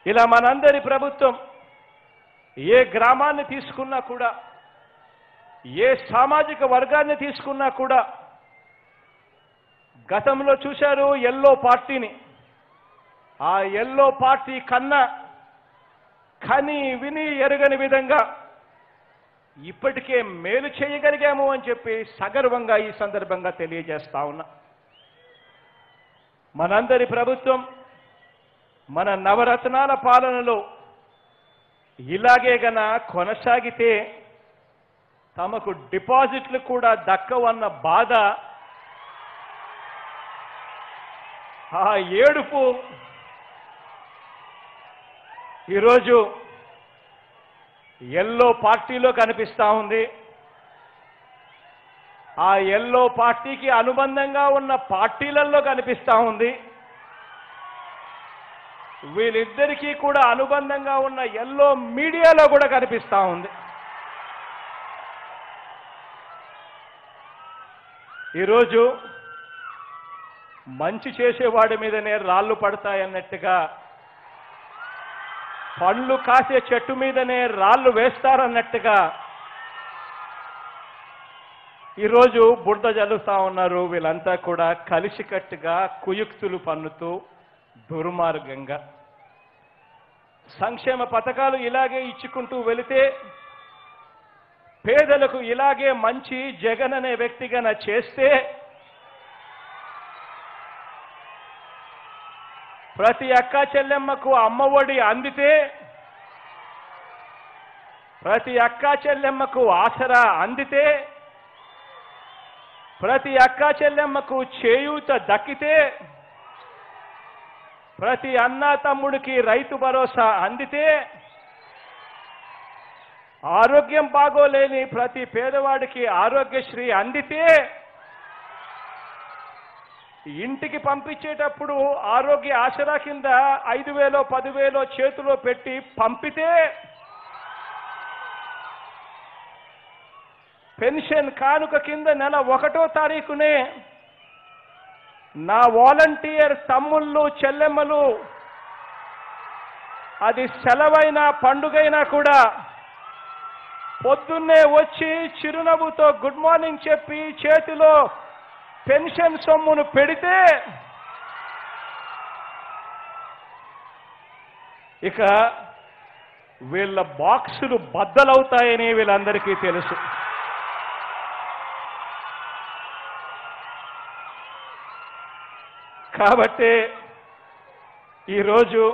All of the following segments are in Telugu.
ఇలా మనందరి ప్రభుత్వం ఏ గ్రామాన్ని తీసుకున్నా కూడా ఏ సామాజిక వర్గాన్ని తీసుకున్నా కూడా గతంలో చూశారు ఎల్లో పార్టీని ఆ ఎల్లో పార్టీ కన్నా కని విని ఎరగని విధంగా ఇప్పటికే మేలు చేయగలిగాము అని చెప్పి సగర్వంగా ఈ సందర్భంగా తెలియజేస్తా ఉన్నా మనందరి ప్రభుత్వం మన నవరత్నాల పాలనలో ఇలాగే గన కొనసాగితే తమకు డిపాజిట్లు కూడా దక్కవన్న బాధ ఆ ఏడుపు ఈరోజు ఎల్లో పార్టీలో కనిపిస్తా ఉంది ఆ ఎల్లో పార్టీకి అనుబంధంగా ఉన్న పార్టీలలో కనిపిస్తా ఉంది వీళ్ళిద్దరికీ కూడా అనుబంధంగా ఉన్న ఎల్లో మీడియాలో కూడా కనిపిస్తా ఉంది ఈరోజు మంచి చేసేవాడి మీదనే రాళ్ళు పడతాయన్నట్టుగా పండ్లు కాసే చెట్టు మీదనే రాళ్ళు వేస్తారన్నట్టుగా ఈరోజు బురద జల్లుతా ఉన్నారు వీళ్ళంతా కూడా కలిసికట్టుగా కుయుక్తులు పన్నుతూ దుర్మార్గంగా సంక్షేమ పథకాలు ఇలాగే ఇచ్చుకుంటూ వెళితే పేదలకు ఇలాగే మంచి జగన్ అనే వ్యక్తిగా చేస్తే ప్రతి అక్క చెల్లెమ్మకు అమ్మఒడి అందితే ప్రతి అక్క చెల్లెమ్మకు ఆసరా అందితే ప్రతి అక్క చెల్లెమ్మకు చేయూత దక్కితే ప్రతి అన్న తమ్ముడికి రైతు భరోసా అందితే ఆరోగ్యం బాగోలేని ప్రతి పేదవాడికి ఆరోగ్యశ్రీ అందితే ఇంటికి పంపించేటప్పుడు ఆరోగ్య ఆసరా కింద ఐదు వేలో పదివేలో చేతిలో పెట్టి పంపితే పెన్షన్ కానుక కింద నెల ఒకటో తారీఖునే నా వాలంటీర్ తమ్ముళ్ళు చెల్లెమ్మలు అది సెలవైనా పండుగైనా కూడా పొద్దున్నే వచ్చి చిరునవ్వుతో గుడ్ మార్నింగ్ చెప్పి చేతిలో పెన్షన్ సొమ్మును పెడితే ఇక వీళ్ళ బాక్సులు బద్దలవుతాయని వీళ్ళందరికీ తెలుసు కాబట్టి ఈరోజు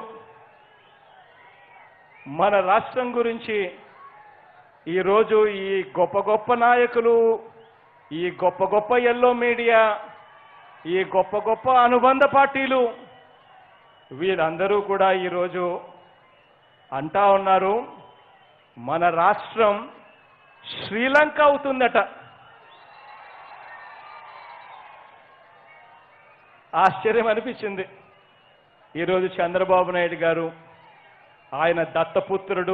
మన రాష్ట్రం గురించి ఈరోజు ఈ గొప్ప గొప్ప నాయకులు ఈ గొప్ప గొప్ప ఎల్లో మీడియా ఈ గొప్ప గొప్ప అనుబంధ పార్టీలు వీరందరూ కూడా ఈరోజు అంటా ఉన్నారు మన రాష్ట్రం శ్రీలంక అవుతుందట ఆశ్చర్యం అనిపించింది ఈరోజు చంద్రబాబు నాయుడు గారు ఆయన దత్తపుత్రుడు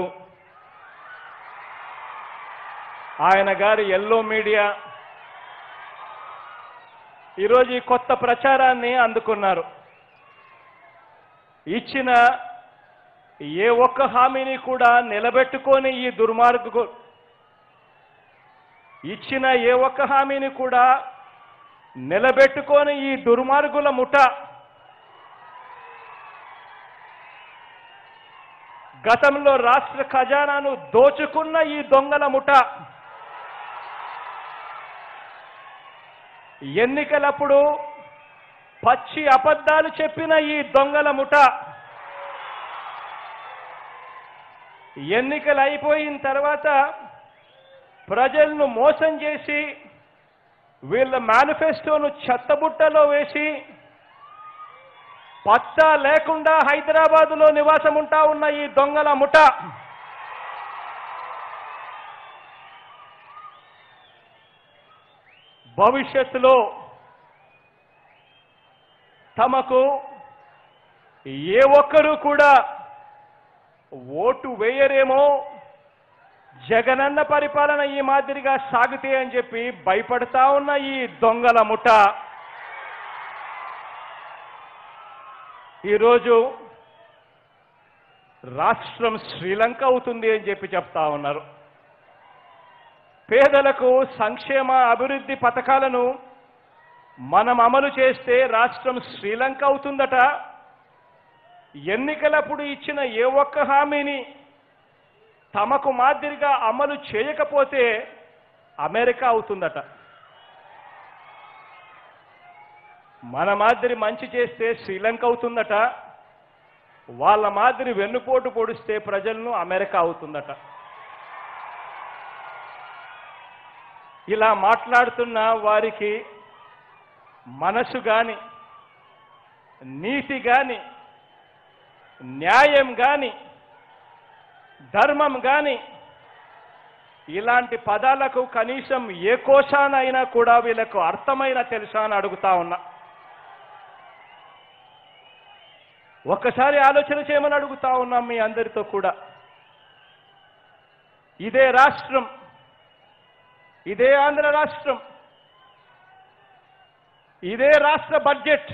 ఆయన గారి ఎల్లో మీడియా ఈరోజు ఈ కొత్త ప్రచారాన్ని అందుకున్నారు ఇచ్చిన ఏ ఒక్క హామీని కూడా నిలబెట్టుకొని ఈ దుర్మార్గు ఇచ్చిన ఏ ఒక్క హామీని కూడా నిలబెట్టుకొని ఈ దుర్మార్గుల ముఠ గతంలో రాష్ట్ర ఖజానాను దోచుకున్న ఈ దొంగల ముఠ ఎన్నికలప్పుడు పచ్చి అబద్ధాలు చెప్పిన ఈ దొంగల ముఠ ఎన్నికలు అయిపోయిన తర్వాత ప్రజలను మోసం చేసి వీళ్ళ మేనిఫెస్టోను చెత్తబుట్టలో వేసి పత్తా లేకుండా హైదరాబాదులో నివాసం ఉంటా ఉన్న ఈ దొంగల ముఠ భవిష్యత్తులో తమకు ఏ ఒక్కరూ కూడా ఓటు వేయరేమో జగనన్న పరిపాలన ఈ మాదిరిగా సాగితే అని చెప్పి భయపడతా ఉన్న ఈ దొంగల ముఠ ఈరోజు రాష్ట్రం శ్రీలంక అవుతుంది అని చెప్పి చెప్తా ఉన్నారు పేదలకు సంక్షేమ అభివృద్ధి పథకాలను మనం అమలు చేస్తే రాష్ట్రం శ్రీలంక అవుతుందట ఎన్నికలప్పుడు ఇచ్చిన ఏ ఒక్క హామీని తమకు మాదిరిగా అమలు చేయకపోతే అమెరికా అవుతుందట మన మాదిరి మంచి చేస్తే శ్రీలంక అవుతుందట వాళ్ళ మాదిరి వెన్నుపోటు పొడిస్తే ప్రజలను అమెరికా అవుతుందట ఇలా మాట్లాడుతున్న వారికి మనసు గాని నీతి గాని న్యాయం గాని ధర్మం గాని ఇలాంటి పదాలకు కనీసం ఏ కోశానైనా కూడా వీళ్ళకు అర్థమైన తెలుసా అని అడుగుతా ఉన్నా ఒక్కసారి ఆలోచన చేయమని అడుగుతా ఉన్నాం మీ అందరితో కూడా ఇదే రాష్ట్రం ఇదే ఆంధ్ర రాష్ట్రం ఇదే రాష్ట్ర బడ్జెట్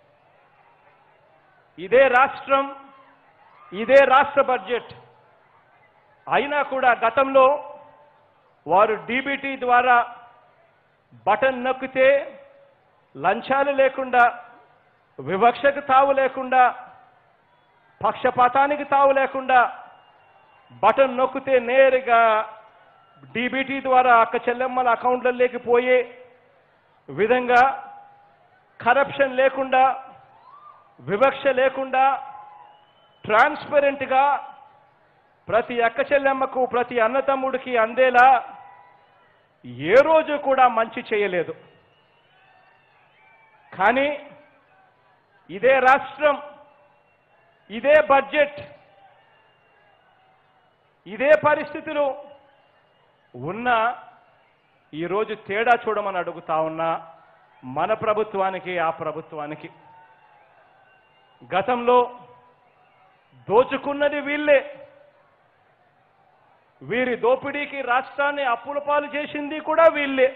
ఇదే రాష్ట్రం ఇదే రాష్ట్ర బడ్జెట్ అయినా కూడా గతంలో వారు డీబీటీ ద్వారా బటన్ నొక్కితే లంచాలు లేకుండా వివక్షకు తావు లేకుండా పక్షపాతానికి తావు లేకుండా బటన్ నొక్కితే నేరుగా డీబీటీ ద్వారా అక్క చెల్లెమ్మల అకౌంట్లలోకి పోయే విధంగా కరప్షన్ లేకుండా వివక్ష లేకుండా ట్రాన్స్పరెంట్గా ప్రతి అక్క చెల్లెమ్మకు ప్రతి అన్నతమ్ముడికి అందేలా ఏ రోజు కూడా మంచి చేయలేదు కానీ ఇదే రాష్ట్రం ఇదే బడ్జెట్ ఇదే పరిస్థితులు ఉన్న ఈరోజు తేడా చూడమని అడుగుతా ఉన్నా మన ప్రభుత్వానికి ఆ ప్రభుత్వానికి గతంలో దోచుకున్నది వీళ్ళే వీరి దోపిడీకి రాష్ట్రాన్ని అప్పుల పాలు చేసింది కూడా వీళ్ళే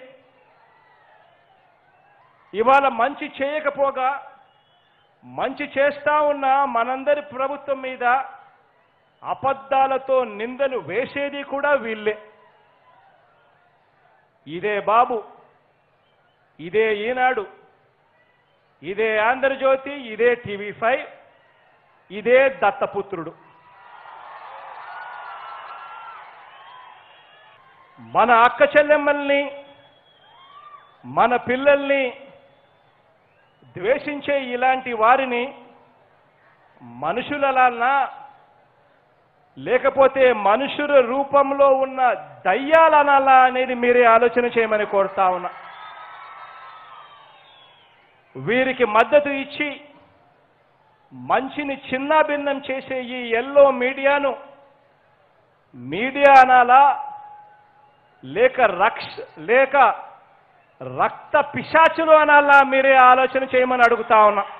ఇవాళ మంచి చేయకపోగా మంచి చేస్తా ఉన్న మనందరి ప్రభుత్వం మీద అబద్ధాలతో నిందలు వేసేది కూడా వీళ్ళే ఇదే బాబు ఇదే ఈనాడు ఇదే ఆంధ్రజ్యోతి ఇదే టీవీ ఫైవ్ ఇదే దత్తపుత్రుడు మన అక్క చెల్లెమ్మల్ని మన పిల్లల్ని ద్వేషించే ఇలాంటి వారిని మనుషులలానా లేకపోతే మనుషుల రూపంలో ఉన్న దయ్యాలనాలా అనేది మీరే ఆలోచన చేయమని కోరుతా ఉన్నా వీరికి మద్దతు ఇచ్చి మంచిని చిన్నాభిన్నం చేసే ఈ ఎల్లో మీడియాను మీడియా అనాలా లేక రక్ష లేక రక్త పిశాచులు అనాలా మీరే ఆలోచన చేయమని అడుగుతా ఉన్నా